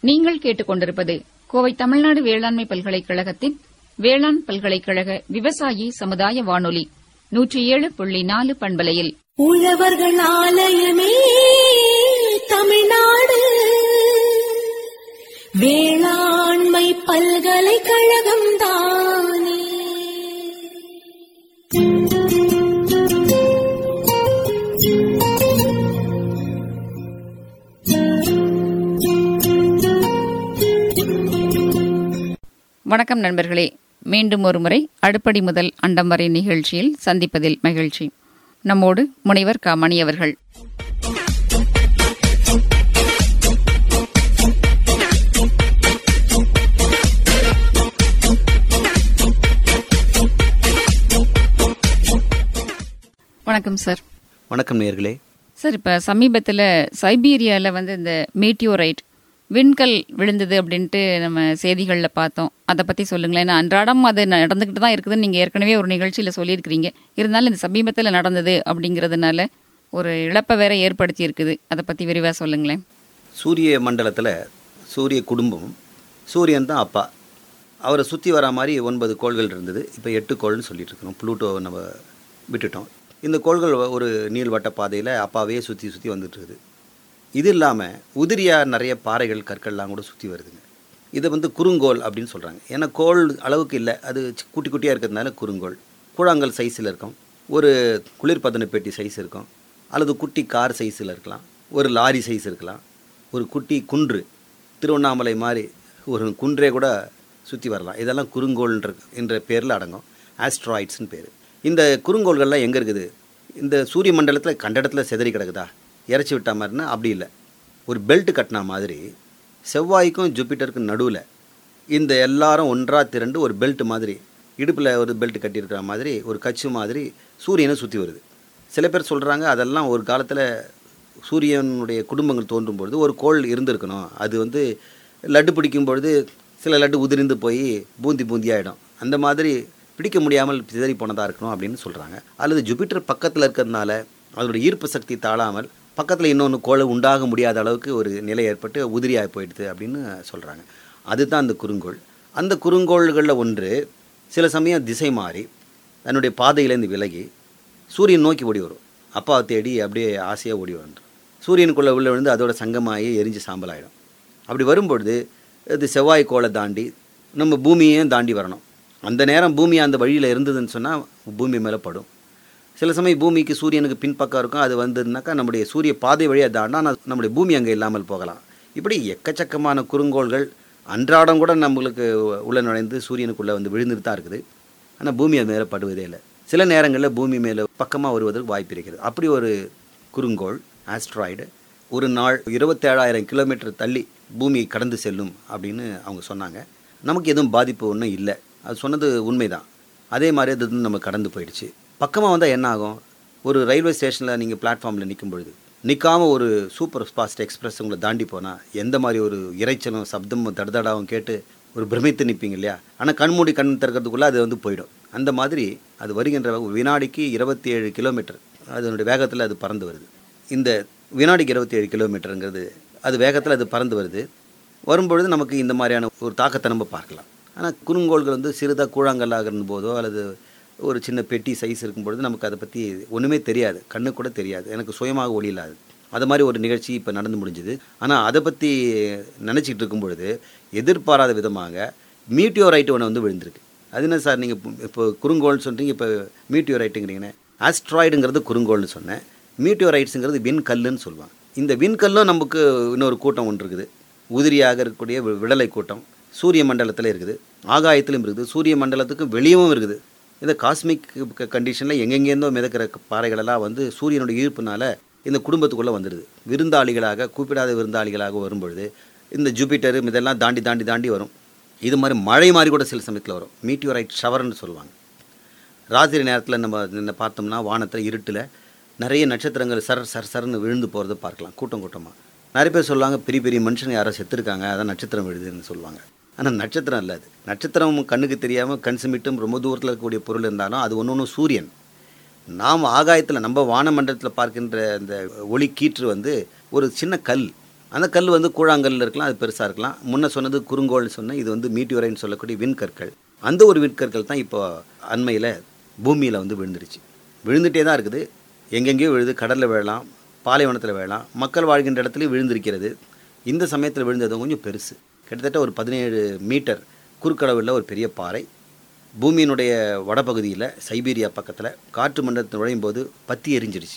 நீங்கள் கேட்டுக்கொண்டிருப்பது கோவை தமிழ்நாடு வேளாண்மை பல்கலைக்கழகத்தின் வேளாண் பல்கலைக்கழக விவசாயி சமுதாய வானொலி நூற்றி ஏழு புள்ளி நாலு பண்பலையில் உழவர்கள் ஆலயமே தமிழ்நாடு வேளாண்மை பல்கலைக்கழகம் தானே வணக்கம் நண்பர்களே மீண்டும் ஒருமுறை அடுப்படி முதல் அண்டம் வரை நிகழ்ச்சியில் சந்திப்பதில் மகிழ்ச்சி நம்மோடு முனைவர் க மணி அவர்கள் வணக்கம் சார் வணக்கம் நேர்களே சார் இப்ப சமீபத்துல சைபீரியால வந்து இந்த மீட்டியோரைட் விண்கல் விழுந்தது அப்படின்ட்டு நம்ம செய்திகள்ல பார்த்தோம் அதை பத்தி சொல்லுங்களேன் ஏன்னா அன்றாடம் அது நடந்துகிட்டு தான் இருக்குதுன்னு நீங்க ஏற்கனவே ஒரு நிகழ்ச்சியில சொல்லியிருக்கிறீங்க இருந்தாலும் இந்த சமீபத்துல நடந்தது அப்படிங்கறதுனால ஒரு இழப்பை வேற ஏற்படுத்தி இருக்குது அதை பத்தி விரிவா சொல்லுங்களேன் சூரிய மண்டலத்தில் சூரிய குடும்பம் சூரியன் தான் அப்பா அவரை சுற்றி வர மாதிரி ஒன்பது கோள்கள் இருந்தது இப்போ எட்டு கோள்னு சொல்லிட்டு இருக்கிறோம் ப்ளூட்டோ நம்ம விட்டுட்டோம் இந்த கோள்கள் ஒரு நீள்வட்ட பாதையில் அப்பாவே சுற்றி சுற்றி வந்துட்டு இருக்குது இது இல்லாமல் உதிரியாக நிறைய பாறைகள் கற்கள்லாம் கூட சுற்றி வருதுங்க இதை வந்து குறுங்கோல் அப்படின்னு சொல்கிறாங்க ஏன்னா கோள் அளவுக்கு இல்லை அது சி- குட்டி குட்டியாக இருக்கிறதுனால குறுங்கோள் கூழாங்கல் சைஸில் இருக்கும் ஒரு குளிர்பதன பெட்டி சைஸ் இருக்கும் அல்லது குட்டி கார் சைஸில் இருக்கலாம் ஒரு லாரி சைஸ் இருக்கலாம் ஒரு குட்டி குன்று திருவண்ணாமலை மாதிரி ஒரு குன்றே கூட சுற்றி வரலாம் இதெல்லாம் குறுங்கோள்ன்ற என்ற பேரில் அடங்கும் ஆஸ்ட்ராய்ட்ஸ்னு பேர் இந்த குறுங்கோள்கள்லாம் எங்கே இருக்குது இந்த சூரிய மண்டலத்தில் கண்ட இடத்துல சிதறி கிடக்குதா இறச்சி விட்டா மாதிரினா அப்படி இல்லை ஒரு பெல்ட் கட்டின மாதிரி செவ்வாய்க்கும் ஜூபிட்டருக்கும் நடுவில் இந்த எல்லாரும் ஒன்றாக திரண்டு ஒரு பெல்ட் மாதிரி இடுப்பில் ஒரு பெல்ட் கட்டியிருக்கிற மாதிரி ஒரு கச்சு மாதிரி சூரியனை சுற்றி வருது சில பேர் சொல்கிறாங்க அதெல்லாம் ஒரு காலத்தில் சூரியனுடைய குடும்பங்கள் தோன்றும் பொழுது ஒரு கோள் இருந்திருக்கணும் அது வந்து லட்டு பிடிக்கும் பொழுது சில லட்டு உதிர்ந்து போய் பூந்தி பூந்தி ஆகிடும் அந்த மாதிரி பிடிக்க முடியாமல் சிதறி போனதாக இருக்கணும் அப்படின்னு சொல்கிறாங்க அல்லது ஜூபிட்டர் பக்கத்தில் இருக்கிறதுனால அதோட ஈர்ப்பு சக்தி தாழாமல் பக்கத்தில் இன்னொன்று கோளை உண்டாக முடியாத அளவுக்கு ஒரு நிலை ஏற்பட்டு உதிரியாகி போயிடுது அப்படின்னு சொல்கிறாங்க அதுதான் அந்த குறுங்கோள் அந்த குறுங்கோள்களில் ஒன்று சில சமயம் திசை மாறி தன்னுடைய பாதையிலேருந்து விலகி சூரியன் நோக்கி ஓடி வரும் அப்பாவை தேடி அப்படியே ஆசையாக ஓடி வந்துடும் சூரியனுக்குள்ளே உள்ள விழுந்து அதோட சங்கமாகி எரிஞ்சு சாம்பலாயிடும் அப்படி வரும்பொழுது இது செவ்வாய் கோளை தாண்டி நம்ம பூமியையும் தாண்டி வரணும் அந்த நேரம் பூமி அந்த வழியில் இருந்ததுன்னு சொன்னால் பூமி மேலே படும் சில சமயம் பூமிக்கு சூரியனுக்கு பின்பக்கம் இருக்கும் அது வந்ததுனாக்கா நம்முடைய சூரிய பாதை வழியாக தாண்டா ஆனால் நம்முடைய பூமி அங்கே இல்லாமல் போகலாம் இப்படி எக்கச்சக்கமான குறுங்கோள்கள் அன்றாடம் கூட நம்மளுக்கு உள்ள நுழைந்து சூரியனுக்குள்ளே வந்து விழுந்துட்டு தான் இருக்குது ஆனால் பூமி அது மேலே படுவதே இல்லை சில நேரங்களில் பூமி மேலே பக்கமாக வருவதற்கு வாய்ப்பு இருக்கிறது அப்படி ஒரு குறுங்கோள் ஆஸ்ட்ராய்டு ஒரு நாள் இருபத்தேழாயிரம் கிலோமீட்டர் தள்ளி பூமியை கடந்து செல்லும் அப்படின்னு அவங்க சொன்னாங்க நமக்கு எதுவும் பாதிப்பு ஒன்றும் இல்லை அது சொன்னது உண்மைதான் அதே மாதிரி அது வந்து நம்ம கடந்து போயிடுச்சு பக்கமாக வந்தால் என்ன ஆகும் ஒரு ரயில்வே ஸ்டேஷனில் நீங்கள் பிளாட்ஃபார்மில் நிற்கும் பொழுது நிற்காம ஒரு சூப்பர் ஃபாஸ்ட் எக்ஸ்பிரஸ் உங்களை தாண்டி போனால் எந்த மாதிரி ஒரு இரைச்சலும் சப்தமும் தடதடாவும் கேட்டு ஒரு பிரமித்து நிற்பீங்க இல்லையா ஆனால் கண்மூடி கண் திறக்கிறதுக்குள்ளே அது வந்து போயிடும் அந்த மாதிரி அது வருகின்ற வினாடிக்கு இருபத்தி ஏழு கிலோமீட்டர் அதனுடைய வேகத்தில் அது பறந்து வருது இந்த வினாடிக்கு இருபத்தி ஏழு கிலோமீட்டருங்கிறது அது வேகத்தில் அது பறந்து வருது வரும்பொழுது நமக்கு இந்த மாதிரியான ஒரு தாக்கத்தை நம்ம பார்க்கலாம் ஆனால் குறுங்கோள்கள் வந்து சிறிதாக கூழாங்கல்லாக இருந்தபோதோ அல்லது ஒரு சின்ன பெட்டி சைஸ் இருக்கும்பொழுது நமக்கு அதை பற்றி ஒன்றுமே தெரியாது கண்ணு கூட தெரியாது எனக்கு சுயமாக ஒளி இல்லாது அது மாதிரி ஒரு நிகழ்ச்சி இப்போ நடந்து முடிஞ்சுது ஆனால் அதை பற்றி நினச்சிட்டு இருக்கும் பொழுது எதிர்பாராத விதமாக மீட்டியோரைட் ஒன்று வந்து விழுந்திருக்கு அது என்ன சார் நீங்கள் இப்போ குறுங்கோள்னு சொல்கிறீங்க இப்போ மீட்டியோரைட்டுங்கிறீங்கன்னு ஆஸ்ட்ராய்டுங்கிறது குறுங்கோள்னு சொன்னேன் மீட்டியோரைட்ஸுங்கிறது விண்கல்லுன்னு சொல்லுவாங்க இந்த விண்கல்லும் நமக்கு இன்னொரு கூட்டம் ஒன்று இருக்குது உதிரியாக இருக்கக்கூடிய வி- விடலை கூட்டம் சூரிய மண்டலத்தில் இருக்குது ஆகாயத்திலும் இருக்குது சூரிய மண்டலத்துக்கும் வெளியவும் இருக்குது இந்த காஸ்மிக் கண்டிஷனில் எங்கெங்கேருந்தோ மிதக்கிற பாறைகளெல்லாம் வந்து சூரியனுடைய ஈர்ப்புனால இந்த குடும்பத்துக்குள்ளே வந்துடுது விருந்தாளிகளாக கூப்பிடாத விருந்தாளிகளாக வரும்பொழுது இந்த ஜூபிட்டர் இதெல்லாம் தாண்டி தாண்டி தாண்டி வரும் இது மாதிரி மழை மாதிரி கூட சில சமயத்தில் வரும் மீட்டியோரைட் ஷவர்னு சொல்லுவாங்க ராத்திரி நேரத்தில் நம்ம நின்று பார்த்தோம்னா வானத்தில் இருட்டில் நிறைய நட்சத்திரங்கள் சர் சர் சர்னு விழுந்து போகிறத பார்க்கலாம் கூட்டம் கூட்டமாக நிறைய பேர் சொல்லுவாங்க பெரிய பெரிய மனுஷங்க யாரோ செத்துருக்காங்க அதான் நட்சத்திரம் விழுதுன்னு சொல்லுவாங்க ஆனால் நட்சத்திரம் இல்லை அது நட்சத்திரம் கண்ணுக்கு தெரியாமல் கண் சிமிட்டும் ரொம்ப தூரத்தில் இருக்கக்கூடிய பொருள் இருந்தாலும் அது ஒன்று ஒன்று சூரியன் நாம் ஆகாயத்தில் நம்ம வானமண்டலத்தில் பார்க்கின்ற அந்த ஒளி கீற்று வந்து ஒரு சின்ன கல் அந்த கல் வந்து கூழாங்கல்ல இருக்கலாம் அது பெருசாக இருக்கலாம் முன்ன சொன்னது குறுங்கோல்னு சொன்னேன் இது வந்து மீட்டியோரைன்னு சொல்லக்கூடிய விண்கற்கள் அந்த ஒரு விண்கற்கள் தான் இப்போ அண்மையில் பூமியில் வந்து விழுந்துருச்சு விழுந்துட்டே தான் இருக்குது எங்கெங்கேயோ விழுது கடலில் விழலாம் பாலைவனத்தில் விழலாம் மக்கள் வாழ்கின்ற இடத்துலையும் விழுந்திருக்கிறது இந்த சமயத்தில் விழுந்தது கொஞ்சம் பெருசு கிட்டத்தட்ட ஒரு பதினேழு மீட்டர் குறுக்களவில் ஒரு பெரிய பாறை பூமியினுடைய வடபகுதியில் சைபீரியா பக்கத்தில் காற்று மண்டலத்தில் நுழையும் போது பத்தி எரிஞ்சிடுச்சு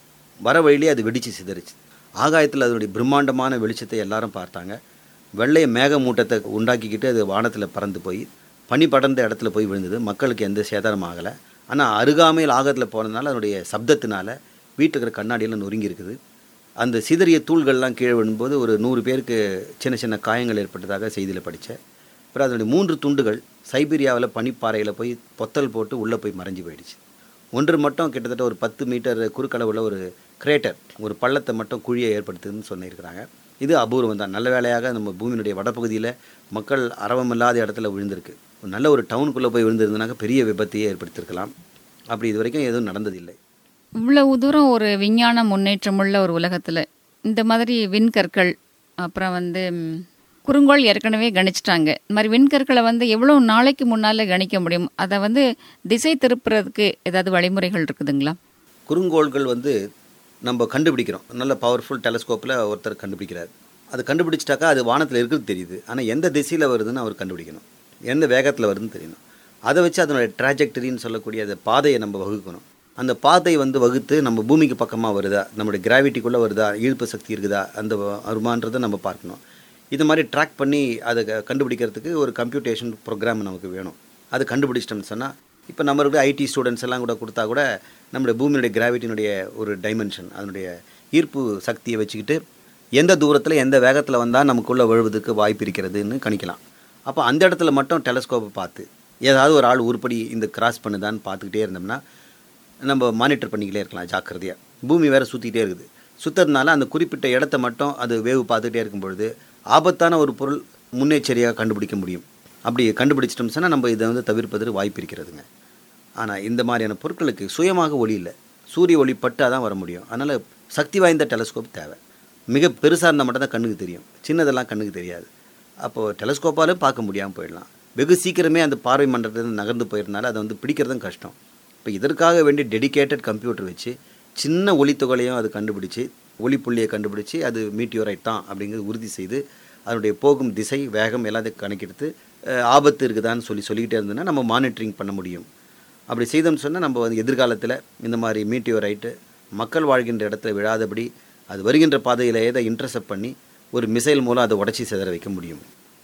வர வழியிலே அது வெடிச்சு சிதறிச்சு ஆகாயத்தில் அதனுடைய பிரம்மாண்டமான வெளிச்சத்தை எல்லாரும் பார்த்தாங்க வெள்ளைய மேகமூட்டத்தை உண்டாக்கிக்கிட்டு அது வானத்தில் பறந்து போய் பனி படர்ந்த இடத்துல போய் விழுந்தது மக்களுக்கு எந்த சேதாரமும் ஆகலை ஆனால் அருகாமையில் ஆகத்தில் போனதுனால அதனுடைய சப்தத்தினால வீட்டில் இருக்கிற கண்ணாடியெல்லாம் நொறுங்கி இருக்குது அந்த சிதறிய தூள்கள்லாம் கீழே விழும்போது ஒரு நூறு பேருக்கு சின்ன சின்ன காயங்கள் ஏற்பட்டதாக செய்தியில் படித்தேன் அப்புறம் அதனுடைய மூன்று துண்டுகள் சைபீரியாவில் பனிப்பாறையில் போய் பொத்தல் போட்டு உள்ளே போய் மறைஞ்சு போயிடுச்சு ஒன்று மட்டும் கிட்டத்தட்ட ஒரு பத்து மீட்டர் குறுக்களவுள்ள ஒரு கிரேட்டர் ஒரு பள்ளத்தை மட்டும் குழியை ஏற்படுத்துதுன்னு சொல்லியிருக்கிறாங்க இது அபூர்வம் தான் நல்ல வேளையாக நம்ம பூமியினுடைய வடபகுதியில் மக்கள் அரவம் இல்லாத இடத்துல விழுந்திருக்கு ஒரு நல்ல ஒரு டவுனுக்குள்ளே போய் விழுந்திருந்தனாக்க பெரிய விபத்தையே ஏற்படுத்தியிருக்கலாம் அப்படி இது வரைக்கும் எதுவும் நடந்ததில்லை இவ்வளவு தூரம் ஒரு விஞ்ஞான முன்னேற்றமுள்ள ஒரு உலகத்தில் இந்த மாதிரி விண்கற்கள் அப்புறம் வந்து ம், குறுங்கோள் ஏற்கனவே கணிச்சிட்டாங்க இந்த மாதிரி விண்கற்களை வந்து எவ்வளோ நாளைக்கு முன்னால் கணிக்க முடியும் அதை வந்து திசை திருப்புறதுக்கு ஏதாவது வழிமுறைகள் இருக்குதுங்களா குறுங்கோள்கள் வந்து நம்ம கண்டுபிடிக்கிறோம் நல்ல பவர்ஃபுல் டெலஸ்கோப்பில் ஒருத்தர் கண்டுபிடிக்கிறார் அது கண்டுபிடிச்சிட்டாக்கா அது வானத்தில் இருக்கிறது தெரியுது ஆனால் எந்த திசையில் வருதுன்னு அவர் கண்டுபிடிக்கணும் எந்த வேகத்தில் வருதுன்னு தெரியணும் அதை வச்சு அதனுடைய ட்ராஜெக்டரின்னு சொல்லக்கூடிய அந்த பாதையை நம்ம வகுக்கணும் அந்த பாதை வந்து வகுத்து நம்ம பூமிக்கு பக்கமாக வருதா நம்மளுடைய கிராவிட்டிக்குள்ளே வருதா ஈர்ப்பு சக்தி இருக்குதா அந்த வருமானன்றதை நம்ம பார்க்கணும் இது மாதிரி ட்ராக் பண்ணி அதை க- கண்டுபிடிக்கிறதுக்கு ஒரு கம்ப்யூட்டேஷன் ப்ரோக்ராம் நமக்கு வேணும் அது கண்டுபிடிச்சிட்டோம்னு சொன்னால் இப்போ நம்மளுடைய ஐடி ஸ்டூடெண்ட்ஸ் எல்லாம் கூட கொடுத்தா கூட நம்மளுடைய பூமியினுடைய கிராவிட்டினுடைய ஒரு டைமென்ஷன் அதனுடைய ஈர்ப்பு சக்தியை வச்சுக்கிட்டு எந்த தூரத்தில் எந்த வேகத்தில் வந்தால் நமக்குள்ளே விழுவதுக்கு வாய்ப்பு இருக்கிறதுன்னு கணிக்கலாம் அப்போ அந்த இடத்துல மட்டும் டெலஸ்கோப்பை பார்த்து ஏதாவது ஒரு ஆள் உருப்படி இந்த கிராஸ் பண்ணுதான்னு பார்த்துக்கிட்டே இருந்தோம்னா நம்ம மானிட்டர் பண்ணிக்கிட்டே இருக்கலாம் ஜாக்கிரதையாக பூமி வேறு சுற்றிக்கிட்டே இருக்குது சுற்றுறதுனால அந்த குறிப்பிட்ட இடத்த மட்டும் அது வேவு பார்த்துக்கிட்டே இருக்கும் பொழுது ஆபத்தான ஒரு பொருள் முன்னெச்சரியாக கண்டுபிடிக்க முடியும் அப்படி கண்டுபிடிச்சிட்டோம் சொன்னால் நம்ம இதை வந்து தவிர்ப்பதற்கு வாய்ப்பு இருக்கிறதுங்க ஆனால் இந்த மாதிரியான பொருட்களுக்கு சுயமாக ஒளி இல்லை சூரிய ஒளி பட்டால் தான் வர முடியும் அதனால் சக்தி வாய்ந்த டெலஸ்கோப் தேவை மிக பெருசாக இருந்தால் மட்டும் தான் கண்ணுக்கு தெரியும் சின்னதெல்லாம் கண்ணுக்கு தெரியாது அப்போது டெலஸ்கோப்பாலும் பார்க்க முடியாமல் போயிடலாம் வெகு சீக்கிரமே அந்த பார்வை மண்டலத்திலிருந்து நகர்ந்து போயிருந்தாலும் அதை வந்து பிடிக்கிறதும் கஷ்டம் இப்போ இதற்காக வேண்டி டெடிகேட்டட் கம்ப்யூட்டர் வச்சு சின்ன ஒளித்துகளையும் அது கண்டுபிடிச்சு ஒளிப்புள்ளியை கண்டுபிடிச்சு அது மீட்டியோரைட் தான் அப்படிங்கிறது உறுதி செய்து அதனுடைய போகும் திசை வேகம் எல்லாத்தையும் கணக்கெடுத்து அஹ், ஆபத்து இருக்குதான்னு சொல்லி சொல்லிக்கிட்டே இருந்ததுன்னா நம்ம மானிட்டரிங் பண்ண முடியும் அப்படி செய்தோம்னு சொன்னால் நம்ம வந்து எதிர்காலத்தில் இந்த மாதிரி மீட்டியோரைட்டு மக்கள் வாழ்கின்ற இடத்துல விழாதபடி அது வருகின்ற பாதையிலேயே அதை இன்டர்செப்ட் பண்ணி ஒரு மிசைல் மூலம் அதை உடச்சி சிதற வைக்க முடியும்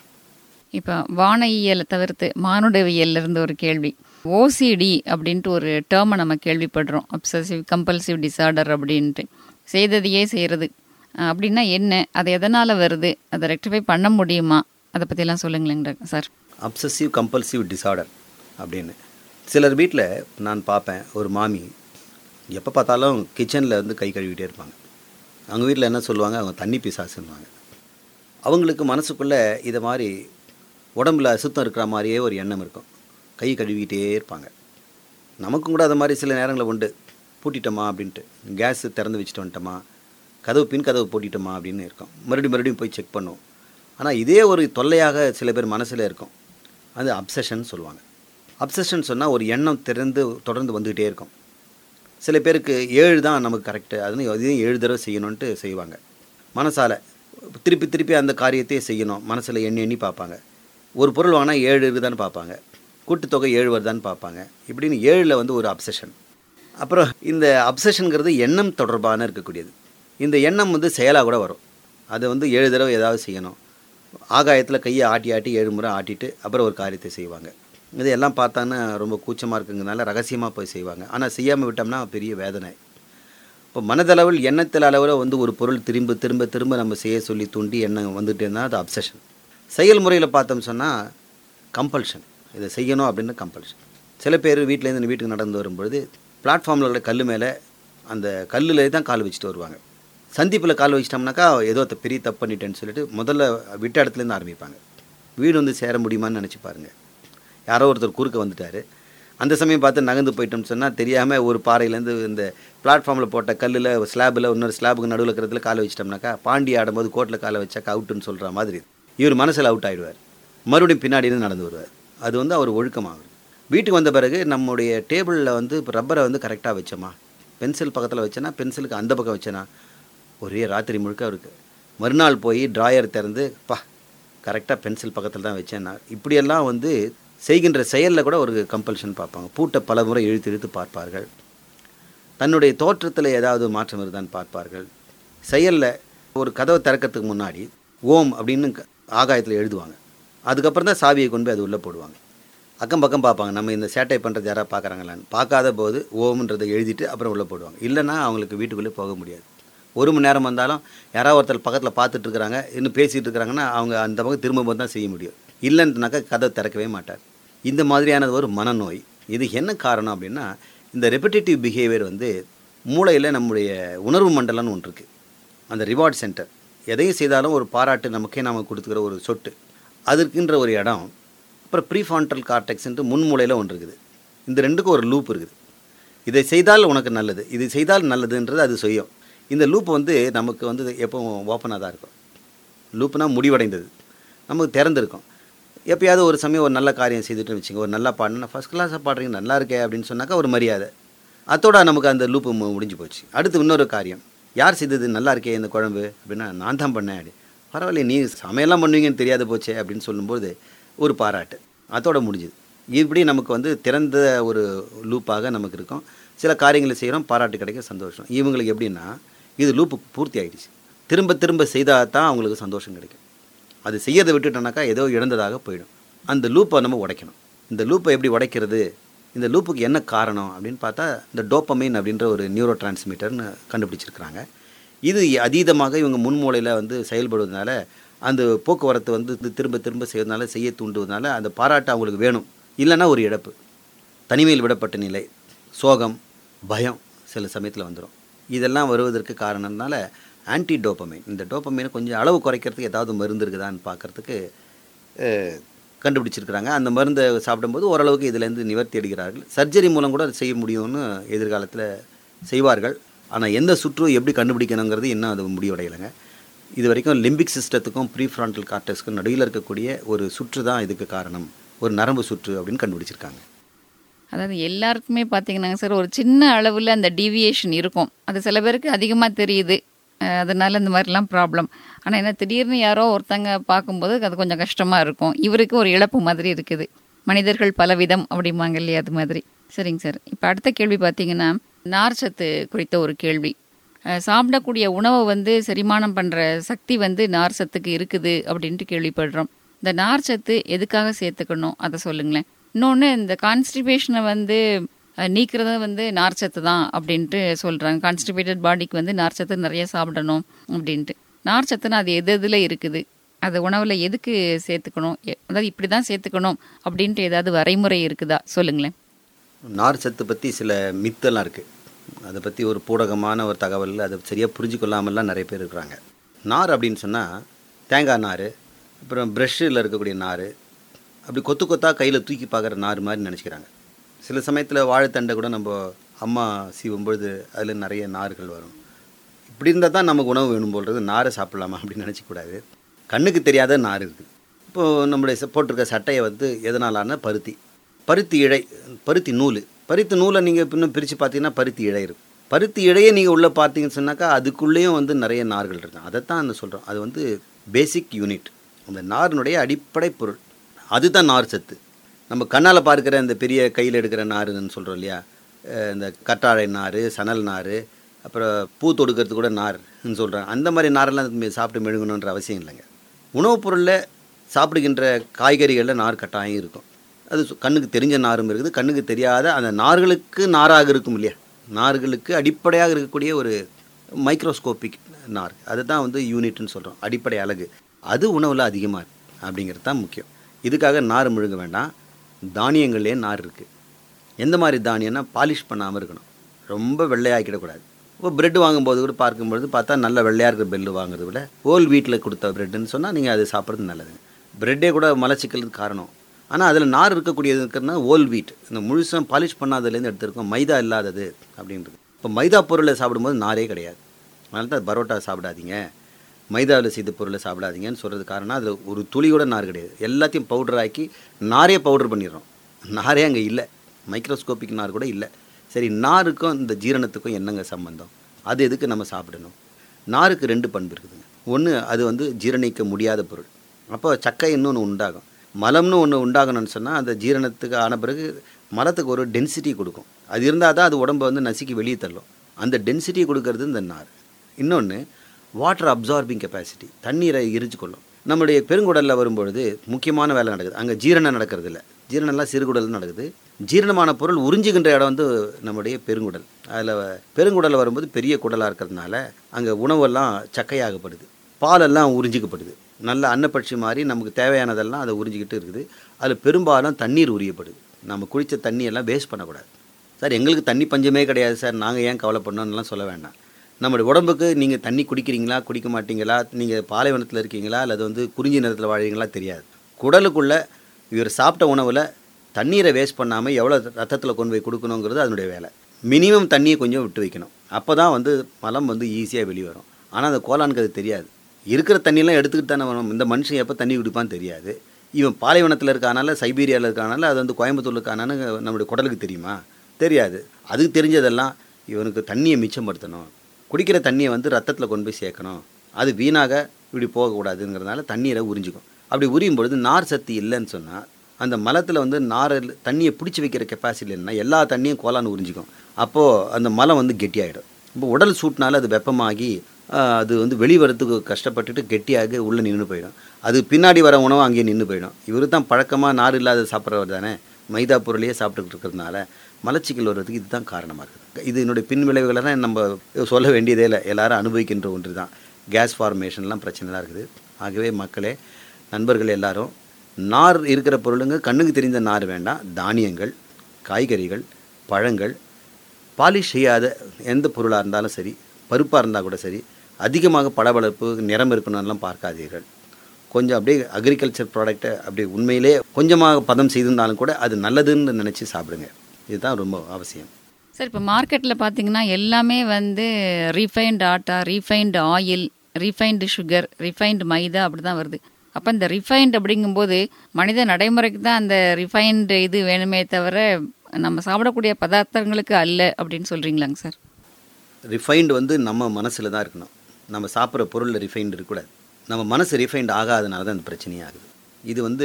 இப்போ வானையியலை தவிர்த்து மானுடவியல்ல இருந்து ஒரு கேள்வி ஓசிடி அப்படின்ட்டு ஒரு டேர்மை நம்ம கேள்விப்படுறோம் அப்சசிவ் கம்பல்சிவ் டிசார்டர் அப்படின்ட்டு செய்ததையே செய்கிறது அப்படின்னா என்ன அது எதனால் வருது அதை ரெக்டிஃபை பண்ண முடியுமா அதை பற்றிலாம் சொல்லுங்களேங்க doctor sir obsessive compulsive disorder அப்படின்னு சிலர் வீட்டில் நான் பார்ப்பேன் ஒரு மாமி எப்போ பார்த்தாலும் கிச்சனில் வந்து கை கழுவிட்டே இருப்பாங்க அவங்க வீட்டில் என்ன சொல்லுவாங்க அவங்க தண்ணி பிசாசுன்னுவாங்க அவங்களுக்கு மனசுக்குள்ளே இதை மாதிரி உடம்புல அசுத்தம் இருக்கிற மாதிரியே ஒரு எண்ணம் இருக்கும் கை கழுவிக்கிட்டே இருப்பாங்க நமக்கும் கூட அது மாதிரி சில நேரங்களில் உண்டு பூட்டிட்டோமா அப்படின்ட்டு கேஸ் திறந்து வச்சுட்டு வந்துட்டோமா கதவு பின் கதவு பூட்டிட்டோமா அப்படின்னு இருக்கும் மறுபடியும் மறுபடியும் போய் செக் பண்ணுவோம் ஆனால் இதே ஒரு தொல்லையாக சில பேர் மனசில் இருக்கும் அது அப்சஷன் சொல்லுவாங்க அப்சஷன் சொன்னால் ஒரு எண்ணம் திறந்து தொடர்ந்து வந்துக்கிட்டே இருக்கும் சில பேருக்கு ஏழு தான் நமக்கு கரெக்டு அதுன்னு அதையும் ஏழு தடவை செய்யணுன்ட்டு செய்வாங்க மனசால் திருப்பி திருப்பி அந்த காரியத்தையே செய்யணும் மனசில் எண்ணி எண்ணி பார்ப்பாங்க ஒரு பொருள் வாங்கினா ஏழு இருக்குதான்னு பார்ப்பாங்க கூட்டுத்தொகை ஏழு வருதான்னு பார்ப்பாங்க இப்படின்னு ஏழில் வந்து ஒரு அப்சஷன் அப்புறம் இந்த அப்சஷனுங்கிறது எண்ணம் தொடர்பான இருக்கக்கூடியது இந்த எண்ணம் வந்து செயலாக கூட வரும் அதை வந்து ஏழு தடவை ஏதாவது செய்யணும் ஆகாயத்தில் கையை ஆட்டி ஆட்டி ஏழு முறை ஆட்டிட்டு அப்புறம் ஒரு காரியத்தை செய்வாங்க இதெல்லாம் பார்த்தான்னா ரொம்ப கூச்சமாக இருக்குங்கிறனால ரகசியமாக போய் செய்வாங்க ஆனால் செய்யாமல் விட்டோம்னா பெரிய வேதனை இப்போ மனதளவில் எண்ணத்தில் அளவில் வந்து ஒரு பொருள் திரும்ப திரும்ப திரும்ப நம்ம செய்ய சொல்லி தூண்டி எண்ணம் வந்துட்டு இருந்தால் அது அப்சஷன் செயல்முறையில் பார்த்தோம் சொன்னால் கம்பல்ஷன் இதை செய்யணும் அப்படின்னு கம்பல்ஷன் சில பேர் வீட்டிலேருந்து வீட்டுக்கு நடந்து வரும்பொழுது பிளாட்ஃபார்மில் உள்ள கல் மேலே அந்த கல்லில் தான் கால் வச்சுட்டு வருவாங்க சந்திப்பில் கால் வச்சிட்டோம்னாக்கா ஏதோ த- பெரிய தப்பு பண்ணிட்டேன்னு சொல்லிட்டு முதல்ல விட்ட இடத்துலேருந்து ஆரம்பிப்பாங்க வீடு வந்து சேர முடியுமான்னு நினச்சி பாருங்கள் யாரோ ஒருத்தர் குறுக்க வந்துட்டார் அந்த சமயம் பார்த்து நகர்ந்து போயிட்டோம்னு சொன்னால் தெரியாமல் ஒரு பாறையிலேருந்து இந்த பிளாட்ஃபார்மில் போட்ட கல்லில் ஸ்லாபில் இன்னொரு ஸ்லாபுக்கு நடுவில் இருக்கிறதுல காலை வச்சிட்டோம்னாக்கா பாண்டி ஆடும்போது கோர்ட்டில் காலை வச்சாக்கா அவுட்டுன்னு சொல்கிற மாதிரி இவர் மனசில் அவுட் ஆகிடுவார் மறுபடியும் பின்னாடி இருந்து நடந்து வருவார் அது வந்து அவர் ஒழுக்கமாகும் வீட்டுக்கு வந்த பிறகு நம்முடைய டேபிளில் வந்து இப்போ ரப்பரை வந்து கரெக்டாக வச்சோமா பென்சில் பக்கத்தில் வச்சேன்னா பென்சிலுக்கு அந்த பக்கம் வச்சேனா ஒரே ராத்திரி முழுக்க அவருக்கு மறுநாள் போய் ட்ராயர் திறந்து பா கரெக்டாக பென்சில் பக்கத்தில் தான் வச்சேன்னா இப்படியெல்லாம் வந்து செய்கின்ற செயலில் கூட ஒரு கம்பல்ஷன் பார்ப்பாங்க பூட்டை பல முறை இழுத்து இழுத்து பார்ப்பார்கள் தன்னுடைய தோற்றத்தில் ஏதாவது மாற்றம் வருதான்னு பார்ப்பார்கள் செயலில் ஒரு கதவை திறக்கிறதுக்கு முன்னாடி ஓம் அப்படின்னு க- ஆகாயத்தில் எழுதுவாங்க அதுக்கப்புறம் தான் சாவியை கொண்டு போய் அது உள்ளே போடுவாங்க அக்கம் பக்கம் பார்ப்பாங்க நம்ம இந்த சேட்டை பண்ணுறது யாராவது பார்க்குறாங்களான்னு பார்க்காத போது ஓம்ன்றதை எழுதிட்டு அப்புறம் உள்ளே போடுவாங்க இல்லைன்னா அவங்களுக்கு வீட்டுக்குள்ளே போக முடியாது ஒரு மணி நேரம் வந்தாலும் யாராவது ஒருத்தர் பக்கத்தில் பார்த்துட்டு இருக்கிறாங்க இன்னும் பேசிகிட்டு இருக்கிறாங்கன்னா அவங்க அந்த பக்கம் திரும்ப போது தான் செய்ய முடியும் இல்லைன்னாக்கா கதவை திறக்கவே மாட்டார் இந்த மாதிரியானது ஒரு மனநோய் இது என்ன காரணம் அப்படின்னா இந்த ரெப்பிட்டேட்டிவ் பிஹேவியர் வந்து மூளையில் நம்முடைய உணர்வு மண்டலம்னு ஒன்று இருக்குது அந்த ரிவார்ட் சென்டர் எதையும் செய்தாலும் ஒரு பாராட்டு நமக்கே நாம கொடுத்துக்கிற ஒரு சொட்டு அதற்குன்ற ஒரு இடம் அப்புறம் ப்ரீஃபான்டல் கார்டெக்ஸ்ன்ட்டு முன்மூளையில் ஒன்று இருக்குது இந்த ரெண்டுக்கும் ஒரு லூப் இருக்குது இதை செய்தால் உனக்கு நல்லது இது செய்தால் நல்லதுன்றது அது செய்யும் இந்த லூப் வந்து நமக்கு வந்து எப்பவும் ஓப்பனாக தான் இருக்கும் லூப்னா முடிவடைந்தது நமக்கு திறந்திருக்கும் எப்பயாவது ஒரு சமயம் ஒரு நல்ல காரியம் செய்துட்டு வச்சுங்க ஒரு நல்லா பாடினா ஃபஸ்ட் கிளாஸாக பாடுறீங்க நல்லா இருக்கே அப்படின்னு சொன்னாக்கா ஒரு மரியாதை அதோட நமக்கு அந்த லூப்பு முடிஞ்சு போச்சு அடுத்து இன்னொரு காரியம் யார் செய்தது நல்லா இருக்கே இந்த குழம்பு அப்படின்னா நான் தான் பண்ணேன் அப்படி பரவாயில்ல நீ சமையல்லாம் பண்ணுவீங்கன்னு தெரியாத போச்சே அப்படின்னு சொல்லும்போது ஒரு பாராட்டு அதோட முடிஞ்சுது இப்படி நமக்கு வந்து திறந்த ஒரு லூப்பாக நமக்கு இருக்கும் சில காரியங்களை செய்கிறோம் பாராட்டு கிடைக்க சந்தோஷம் இவங்களுக்கு எப்படின்னா இது லூப்பு பூர்த்தி ஆயிடுச்சு திரும்ப திரும்ப செய்தால் தான் அவங்களுக்கு சந்தோஷம் கிடைக்கும் அது செய்யறதை விட்டுட்டோம்னாக்கா ஏதோ இழந்ததாக போயிடும் அந்த லூப்பை நம்ம உடைக்கணும் இந்த லூப்பை எப்படி உடைக்கிறது இந்த லூப்புக்கு என்ன காரணம் அப்படின்னு பார்த்தா இந்த டோப்பமைன் அப்படின்ற ஒரு நியூரோ டிரான்ஸ்மிட்டர்னு கண்டுபிடிச்சிருக்கிறாங்க இது அதீதமாக இவங்க முன்மூலையில் வந்து செயல்படுவதனால அந்த போக்குவரத்து வந்து இது திரும்ப திரும்ப செய்வதனால செய்ய தூண்டுவதனால அந்த பாராட்டு அவங்களுக்கு வேணும் இல்லைன்னா ஒரு இழப்பு தனிமையில் விடப்பட்ட நிலை சோகம் பயம் சில சமயத்தில் வந்துடும் இதெல்லாம் வருவதற்கு காரணம்னால ஆன்டி டோப்பமைன் இந்த டோப்பமைனை கொஞ்சம் அளவு குறைக்கிறதுக்கு ஏதாவது மருந்து இருக்குதான்னு பார்க்கறதுக்கு அஹ், கண்டுபிடிச்சிருக்கிறாங்க அந்த மருந்தை சாப்பிடும்போது ஓரளவுக்கு இதிலேருந்து நிவர்த்தி அடைகிறார்கள் சர்ஜரி மூலம் கூட அதை செய்ய முடியும்னு எதிர்காலத்தில் செய்வார்கள் ஆனால் எந்த சுற்று எப்படி கண்டுபிடிக்கணுங்கிறது இன்னும் அது முடிவடையலைங்க இது வரைக்கும் லிம்பிக் சிஸ்டத்துக்கும் ப்ரீஃப்ரான்டல் கார்டெக்ஸ்க்கும் நடுவில் இருக்கக்கூடிய ஒரு சுற்று தான் இதுக்கு காரணம் ஒரு நரம்பு சுற்று அப்படின்னு கண்டுபிடிச்சிருக்காங்க அதாவது எல்லாருக்குமே பார்த்தீங்கன்னாங்க சார் ஒரு சின்ன அளவில் அந்த டீவியேஷன் இருக்கும் அது சில பேருக்கு அதிகமாக தெரியுது அஹ் அதனால இந்த மாதிரிலாம் ப்ராப்ளம் ஆனால் என்ன திடீர்னு யாரோ ஒருத்தங்க பார்க்கும்போது அது கொஞ்சம் கஷ்டமாக இருக்கும் இவருக்கு ஒரு இழப்பு மாதிரி இருக்குது மனிதர்கள் பலவிதம் அப்படிம்பாங்க இல்லையா அது மாதிரி சரிங்க சார் இப்போ அடுத்த கேள்வி பார்த்தீங்கன்னா நார்ச்சத்து குறித்த ஒரு கேள்வி அஹ் சாப்பிடக்கூடிய உணவை வந்து செரிமானம் பண்ணுற சக்தி வந்து நார் சத்துக்கு இருக்குது அப்படின்ட்டு கேள்விப்படுறோம் இந்த நார் சத்து எதுக்காக சேர்த்துக்கணும் அதை சொல்லுங்களேன் இன்னொன்று இந்த கான்ஸ்டிபேஷனை வந்து அஹ், நீக்கிறது வந்து நார்ச்சத்து தான் அப்படின்ட்டு சொல்கிறாங்க கான்ஸ்டிபேட்டட் பாடிக்கு வந்து நார்ச்சத்து நிறைய சாப்பிடணும் அப்படின்ட்டு நார்ச்சத்துனா அது எது எதில் இருக்குது அது உணவில் எதுக்கு சேர்த்துக்கணும் எ- அதாவது இப்படி தான் சேர்த்துக்கணும் அப்படின்ட்டு ஏதாவது வரைமுறை இருக்குதா சொல்லுங்களேன் நார் சத்து பற்றி சில மித்தெல்லாம் இருக்குது அதை பற்றி ஒரு பூடகமான ஒரு தகவல் அதை சரியாக புரிஞ்சு கொள்ளாமல்லாம் நிறைய பேர் இருக்கிறாங்க நார் அப்படின்னு சொன்னால் தேங்காய் நார் அப்புறம் ப்ரெஷ்ஷில் இருக்கக்கூடிய நார் அப்படி கொத்து கொத்தாக கையில் தூக்கி பார்க்குற நார் மாதிரி நினச்சிக்கிறாங்க சில சமயத்தில் வாழைத்தண்டை கூட நம்ம அம்மா சீவும் பொழுது அதில் நிறைய நார்கள் வரும் இப்படி இருந்தால் தான் நமக்கு உணவு வேணும் போல்றது நாரை சாப்பிடலாமா அப்படின்னு நினச்சிக்கூடாது கண்ணுக்கு தெரியாத நார் இருக்குது இப்போது நம்முடைய ச- போட்டிருக்க சட்டையை வந்து எதனாலான பருத்தி பருத்தி இழை பருத்தி நூல் பருத்தி நூலை நீங்கள் இன்னும் பிரித்து பார்த்தீங்கன்னா பருத்தி இழை இருக்கும் பருத்தி இழையை நீங்கள் உள்ளே பார்த்தீங்கன்னு சொன்னாக்கா அதுக்குள்ளேயும் வந்து நிறைய நார்கள் இருக்கும் அதைத்தான் நான் சொல்கிறோம் அது வந்து பேசிக் யூனிட் அந்த நாரினுடைய அடிப்படை பொருள் அதுதான் நார் சத்து நம்ம கண்ணால் பார்க்குற இந்த பெரிய கையில் எடுக்கிற நாருன்னு சொல்கிறோம் இல்லையா அஹ் இந்த கற்றாழை நார் சணல் நார் அப்புறம் பூ தொடுக்கிறது கூட நார்ன்னு சொல்கிறாங்க அந்த மாதிரி நாரெல்லாம் மெ- சாப்பிட்டு மெழுகணுன்ற அவசியம் இல்லைங்க உணவுப் பொருளில் சாப்பிடுகின்ற காய்கறிகளில் நார் கட்டாயம் இருக்கும் அது சு- கண்ணுக்கு தெரிஞ்ச நாரும் இருக்குது கண்ணுக்கு தெரியாத அந்த நார்களுக்கு நாராக இருக்கும் இல்லையா நார்களுக்கு அடிப்படையாக இருக்கக்கூடிய ஒரு மைக்ரோஸ்கோபிக் நார் அதுதான் வந்து யூனிட்னு சொல்கிறோம் அடிப்படை அழகு அது உணவில் அதிகமாக இருக்கு அப்படிங்கிறது தான் முக்கியம் இதுக்காக நார் முழுங்க வேண்டாம் தானியங்கள்லேயே நார் இருக்குது எந்த மாதிரி தானியம்னா பாலிஷ் பண்ணாமல் இருக்கணும் ரொம்ப வெள்ளையாக்கிடக்கூடாது இப்போ பிரெட் வாங்கும்போது கூட பார்க்கும்பொழுது பார்த்தா நல்ல வெள்ளையாக இருக்கிற பெல்லு வாங்குறதை விட ஹோல் வீட்டில் கொடுத்த பிரெட்டுன்னு சொன்னால் நீங்கள் அது சாப்பிட்றது நல்லது பிரெட்டே கூட மலச்சிக்கலுக்கு காரணம் ஆனால் அதில் நார் இருக்கக்கூடியது இருக்கிறதுனா ஓல் வீட் இந்த முழுசாக பாலிஷ் பண்ணாததுலேருந்து எடுத்திருக்கோம் மைதா இல்லாதது அப்படின்றது இப்போ மைதா பொருளை சாப்பிடும்போது நாரே கிடையாது அதனால தான் பரோட்டா சாப்பிடாதீங்க மைதாவில் செய்த பொருளை சாப்பிடாதீங்கன்னு சொல்கிறது காரணம் அதில் ஒரு துளியோட நார் கிடையாது எல்லாத்தையும் பவுடர் ஆக்கி நாரே பவுடர் பண்ணிடுறோம் நாரே அங்கே இல்லை மைக்ரோஸ்கோபிக் நார் கூட இல்லை சரி நாருக்கும் இந்த ஜீரணத்துக்கும் என்னங்க சம்பந்தம் அது எதுக்கு நம்ம சாப்பிடணும் நாருக்கு ரெண்டு பண்பு இருக்குதுங்க ஒன்று அது வந்து ஜீரணிக்க முடியாத பொருள் அப்போ சக்கை இன்னொன்று உண்டாகும் மலம்னு ஒன்று உண்டாகணும்னு சொன்னால் அந்த ஜீரணத்துக்கு ஆன பிறகு மலத்துக்கு ஒரு டென்சிட்டி கொடுக்கும் அது இருந்தால் தான் அது உடம்பை வந்து நசுக்கி வெளியே தள்ளும் அந்த டென்சிட்டி கொடுக்கறது இந்த நார் இன்னொன்று வாட்டர் அப்சார்பிங் கெப்பாசிட்டி தண்ணீரை எரிச்சுக்கொள்ளும் நம்முடைய பெருங்குடலில் வரும்பொழுது முக்கியமான வேலை நடக்குது அங்கே ஜீரணம் நடக்கிறது இல்லை ஜீரணம்லாம் சிறுகுடல் நடக்குது ஜீரணமான பொருள் உறிஞ்சுகின்ற இடம் வந்து நம்முடைய பெருங்குடல் அதில் பெருங்குடல் வரும்போது பெரிய குடலாக இருக்கிறதுனால அங்கே உணவெல்லாம் சக்கையாகப்படுது பாலெல்லாம் உறிஞ்சிக்கப்படுது நல்ல அன்னப்பட்சி மாதிரி நமக்கு தேவையானதெல்லாம் அதை உறிஞ்சிக்கிட்டு இருக்குது அதில் பெரும்பாலும் தண்ணீர் உரியப்படுது நம்ம குடித்த தண்ணியெல்லாம் வேஸ்ட் பண்ணக்கூடாது சார் எங்களுக்கு தண்ணி பஞ்சமே கிடையாது சார் நாங்கள் ஏன் கவலைப்படணும்னுலாம் சொல்ல வேண்டாம் நம்மளுடைய உடம்புக்கு நீங்கள் தண்ணி குடிக்கிறீங்களா குடிக்க மாட்டீங்களா நீங்கள் பாலைவனத்தில் இருக்கீங்களா அல்லது வந்து குறிஞ்சி நிறத்தில் வாழ்றீங்களா தெரியாது குடலுக்குள்ளே இவர் சாப்பிட்ட உணவில் தண்ணீரை வேஸ்ட் பண்ணாமல் எவ்வளோ ரத்தத்தில் கொண்டு போய் கொடுக்கணுங்கிறது அதனுடைய வேலை மினிமம் தண்ணியை கொஞ்சம் விட்டு வைக்கணும் அப்போ தான் வந்து மலம் வந்து ஈஸியாக வெளியே வரும் ஆனால் அந்த கோலானுக்கு அது தெரியாது இருக்கிற தண்ணியெல்லாம் எடுத்துக்கிட்டு தானே வரும் இந்த மனுஷன் எப்போ தண்ணி குடிப்பான்னு தெரியாது இவன் பாலைவனத்தில் இருக்கானால சைபீரியாவில் இருக்கானால அது வந்து கோயம்புத்தூர்ல இருக்கானான்னு நம்மளுடைய குடலுக்கு தெரியுமா தெரியாது அதுக்கு தெரிஞ்சதெல்லாம் இவனுக்கு தண்ணியை மிச்சப்படுத்தணும் குடிக்கிற தண்ணியை வந்து ரத்தத்தில் கொண்டு போய் சேர்க்கணும் அது வீணாக இப்படி போகக்கூடாதுங்கிறதுனால தண்ணீரை உறிஞ்சிக்கும் அப்படி உரியும் பொழுது நார் சக்தி இல்லைன்னு சொன்னால் அந்த மலத்தில் வந்து நார் தண்ணியை பிடிச்சி வைக்கிற கெப்பாசிட்டி இல்லைன்னா எல்லா தண்ணியும் கோலான்னு உறிஞ்சிக்கும் அப்போது அந்த மலம் வந்து கெட்டியாயிடும் இப்போ உடல் சூட்டினால அது வெப்பமாகி ஆஹ், அது வந்து வெளிவரத்துக்கு கஷ்டப்பட்டுட்டு கெட்டியாகி உள்ளே நின்று போயிடும் அது பின்னாடி வர உணவு அங்கேயே நின்று போயிடும் இவர் தான் பழக்கமாக நார் இல்லாத சாப்பிட்றவர் தானே மைதா பொருளையே சாப்பிட்டுக்கிட்டு இருக்கிறதுனால மலச்சிக்கல் வர்றதுக்கு இதுதான் காரணமாக இருக்குது இது என்னுடைய பின் விளைவுகளெல்லாம் நம்ம சொல்ல வேண்டியதே இல்லை எல்லாரும் அனுபவிக்கின்ற ஒன்று தான் கேஸ் ஃபார்மேஷன்லாம் பிரச்சனைலாம் இருக்குது ஆகவே மக்களே நண்பர்கள் எல்லாரும் நார் இருக்கிற பொருளுங்க கண்ணுக்கு தெரிந்த நார் வேண்டாம் தானியங்கள் காய்கறிகள் பழங்கள் பாலிஷ் செய்யாத எந்த பொருளாக இருந்தாலும் சரி பருப்பாக இருந்தால் கூட சரி அதிகமாக பளபளப்பு நிறம் இருக்கணும்லாம் பார்க்காதீர்கள் கொஞ்சம் அப்படியே அக்ரிகல்ச்சர் ப்ராடக்ட்டை அப்படியே உண்மையிலே கொஞ்சமாக பதம் செய்திருந்தாலும் கூட அது நல்லதுன்னு நினச்சி சாப்பிடுங்க இதுதான் ரொம்ப அவசியம் சார் இப்போ மார்க்கெட்டில் பார்த்தீங்கன்னா எல்லாமே வந்து refined atta refined oil refined sugar refined maida அப்படி தான் வருது அப்போ இந்த ரிஃபைண்ட் அப்படிங்கும்போது மனித நடைமுறைக்கு தான் அந்த ரிஃபைண்ட் இது வேணுமே தவிர நம்ம சாப்பிடக்கூடிய பதார்த்தங்களுக்கு அல்ல அப்படின்னு சொல்கிறீங்களாங்க சார் ரிஃபைண்ட் வந்து நம்ம மனசில் தான் இருக்கணும் நம்ம சாப்பிட்ற பொருளில் ரிஃபைண்ட் இருக்கக்கூடாது நம்ம மனசு ரிஃபைண்ட் ஆகாதனால தான் இந்த பிரச்சனையே ஆகுது இது வந்து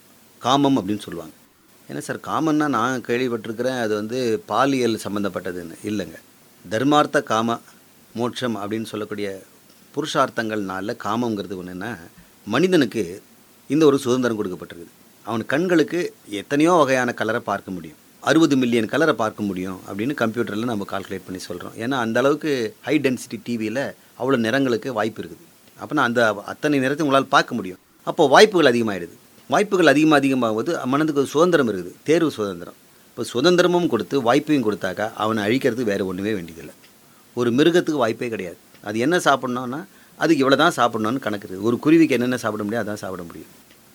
காமம் அப்படின்னு சொல்லுவாங்க ஏன்னா சார் காமன்னா நான் கேள்விப்பட்டிருக்கிறேன் அது வந்து பாலியல் சம்மந்தப்பட்டதுன்னு இல்லைங்க தர்மார்த்த காம மோட்சம் அப்படின்னு சொல்லக்கூடிய புருஷார்த்தங்கள்னால காமங்கிறது ஒன்றுன்னா மனிதனுக்கு இந்த ஒரு சுதந்திரம் கொடுக்கப்பட்டிருக்குது அவன் கண்களுக்கு எத்தனையோ வகையான கலரை பார்க்க முடியும் அறுபது மில்லியன் கலரை பார்க்க முடியும் அப்படின்னு கம்ப்யூட்டரில் நம்ம கால்குலேட் பண்ணி சொல்கிறோம் ஏன்னா அந்த அளவுக்கு ஹை டென்சிட்டி டிவியில் அவ்வளோ நிறங்களுக்கு வாய்ப்பு இருக்குது அப்போனா அந்த அத்தனை நிறத்தை உங்களால் பார்க்க முடியும் அப்போ வாய்ப்புகள் அதிகமாகிடுது வாய்ப்புகள் அதிகமாக அதிகமாகும்போது மனதுக்கு ஒரு சுதந்திரம் இருக்குது தேர்வு சுதந்திரம் இப்போ சுதந்திரமும் கொடுத்து வாய்ப்பையும் கொடுத்தாக்கா அவனை அழிக்கிறதுக்கு வேறு ஒன்றுமே வேண்டியதில்லை ஒரு மிருகத்துக்கு வாய்ப்பே கிடையாது அது என்ன சாப்பிட்ணுன்னா அதுக்கு இவ்வளோ தான் சாப்பிட்ணுன்னு கணக்கு இருக்குது ஒரு குருவிக்கு என்னென்ன சாப்பிட முடியும் அதான் சாப்பிட முடியும்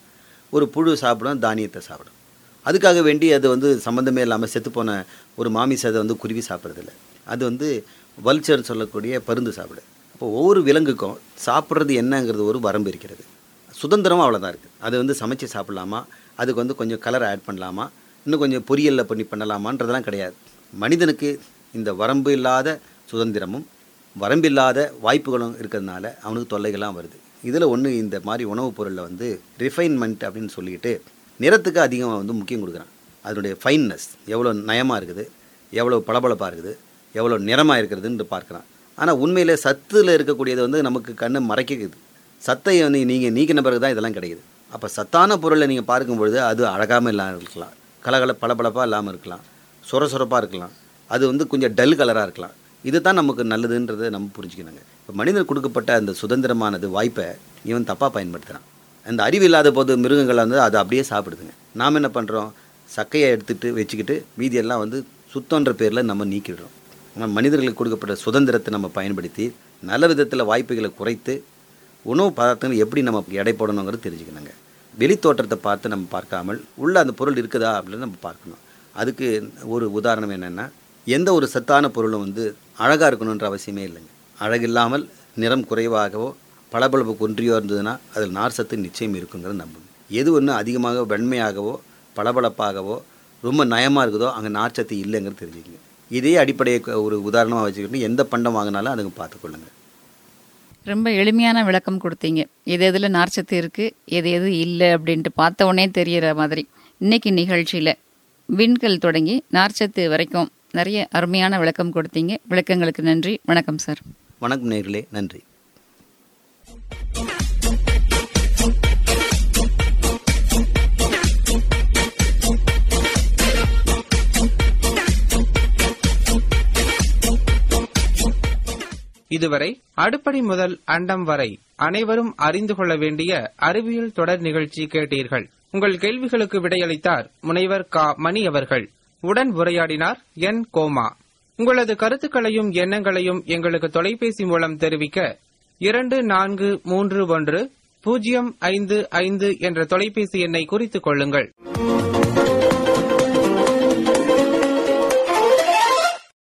ஒரு புழு சாப்பிடும் தானியத்தை சாப்பிடும் அதுக்காக வேண்டி அது வந்து சம்மந்தமே இல்லாமல் செத்துப்போன ஒரு மாமிசத்தை வந்து குருவி சாப்பிட்றதில்ல அது வந்து வல்ச்சர் சொல்லக்கூடிய பருந்து சாப்பிடு அப்போ ஒவ்வொரு விலங்குக்கும் சாப்பிட்றது என்னங்கிறது ஒரு வரம்பு இருக்கிறது சுதந்திரம் அவ்வளோதான் இருக்குது அது வந்து சமைச்சு சாப்பிடலாமா அதுக்கு வந்து கொஞ்சம் கலர் ஆட் பண்ணலாமா இன்னும் கொஞ்சம் பொரியலில் பண்ணி பண்ணலாமான்றதெல்லாம் கிடையாது மனிதனுக்கு இந்த வரம்பு இல்லாத சுதந்திரமும் வரம்பில்லாத வாய்ப்புகளும் இருக்கிறதுனால அவனுக்கு தொல்லைகள்லாம் வருது இதில் ஒன்று இந்த மாதிரி உணவுப் பொருளில் வந்து ரிஃபைன்மெண்ட் அப்படின்னு சொல்லிக்கிட்டு நிறத்துக்கு அதிகமாக வந்து முக்கியம் கொடுக்குறான் அதனுடைய ஃபைன்னஸ் எவ்வளோ நயமாக இருக்குது எவ்வளோ பளபளப்பாக இருக்குது எவ்வளோ நிறமாக இருக்கிறதுன்னு பார்க்குறான் ஆனால் உண்மையில் சத்தில் இருக்கக்கூடியது வந்து நமக்கு கண்ணு மறைக்குது சத்தை வந்து நீங்கள் நீக்கின பிறகு தான் இதெல்லாம் கிடைக்குது அப்போ சத்தான பொருளை நீங்கள் பார்க்கும்பொழுது அது அழகாமல் இல்லாமல் இருக்கலாம் கலகல பளபளப்பாக இல்லாமல் இருக்கலாம் சொர சொரப்பாக இருக்கலாம் அது வந்து கொஞ்சம் டல் கலராக இருக்கலாம் இது தான் நமக்கு நல்லதுன்றதை நம்ம புரிஞ்சுக்கணுங்க இப்போ மனிதன் கொடுக்கப்பட்ட அந்த சுதந்திரமானது வாய்ப்பை இவன் தப்பாக பயன்படுத்துகிறான் அந்த அறிவு இல்லாத போது மிருகங்கள் வந்து அதை அப்படியே சாப்பிடுதுங்க நாம் என்ன பண்ணுறோம் சக்கையை எடுத்துகிட்டு வச்சுக்கிட்டு மீதியெல்லாம் வந்து சுத்தன்ற பேரில் நம்ம நீக்கிடுறோம் ஆனால் மனிதர்களுக்கு கொடுக்கப்பட்ட சுதந்திரத்தை நம்ம பயன்படுத்தி நல்ல விதத்தில் வாய்ப்புகளை குறைத்து உணவு பதார்த்தங்கள் எப்படி நம்ம எடை போடணுங்கிறது தெரிஞ்சுக்கணுங்க வெளி தோற்றத்தை பார்த்து நம்ம பார்க்காமல் உள்ள அந்த பொருள் இருக்குதா அப்படின்னு நம்ம பார்க்கணும் அதுக்கு ஒரு உதாரணம் என்னென்னா எந்த ஒரு சத்தான பொருளும் வந்து அழகாக இருக்கணுன்ற அவசியமே இல்லைங்க அழகில்லாமல் நிறம் குறைவாகவோ பளபளப்பு குன்றியோ இருந்ததுன்னா அதில் நார் சத்து நிச்சயம் இருக்குங்கிறத நம்பணும் எது ஒன்று அதிகமாக வெண்மையாகவோ பளபளப்பாகவோ ரொம்ப நயமாக இருக்குதோ அங்கே நார்ச்சத்து இல்லைங்கிறது தெரிஞ்சுக்கங்க இதே அடிப்படையை ஒரு உதாரணமாக வச்சுக்கிட்டு எந்த பண்டம் வாங்கினாலும் அதுங்க பார்த்துக்கொள்ளுங்க ரொம்ப எளிமையான விளக்கம் கொடுத்தீங்க எது எதில் நார்ச்சத்து இருக்குது எது எது இல்லை அப்படின்ட்டு பார்த்த உடனே தெரியற மாதிரி இன்னைக்கு நிகழ்ச்சியில் விண்கல் தொடங்கி நார்ச்சத்து வரைக்கும் நிறைய அருமையான விளக்கம் கொடுத்தீங்க விளக்கங்களுக்கு நன்றி வணக்கம் சார் வணக்கம் நேர்களே நன்றி இதுவரை அடுப்படி முதல் அண்டம் வரை அனைவரும் அறிந்து கொள்ள வேண்டிய அறிவியல் தொடர் நிகழ்ச்சி கேட்டீர்கள் உங்கள் கேள்விகளுக்கு விடையளித்தார் முனைவர் கா மணி அவர்கள் உடன் உரையாடினார் என் கோமா உங்களது கருத்துக்களையும் எண்ணங்களையும் எங்களுக்கு தொலைபேசி மூலம் தெரிவிக்க இரண்டு நான்கு மூன்று ஒன்று பூஜ்ஜியம் ஐந்து ஐந்து என்ற தொலைபேசி எண்ணை குறித்துக் கொள்ளுங்கள்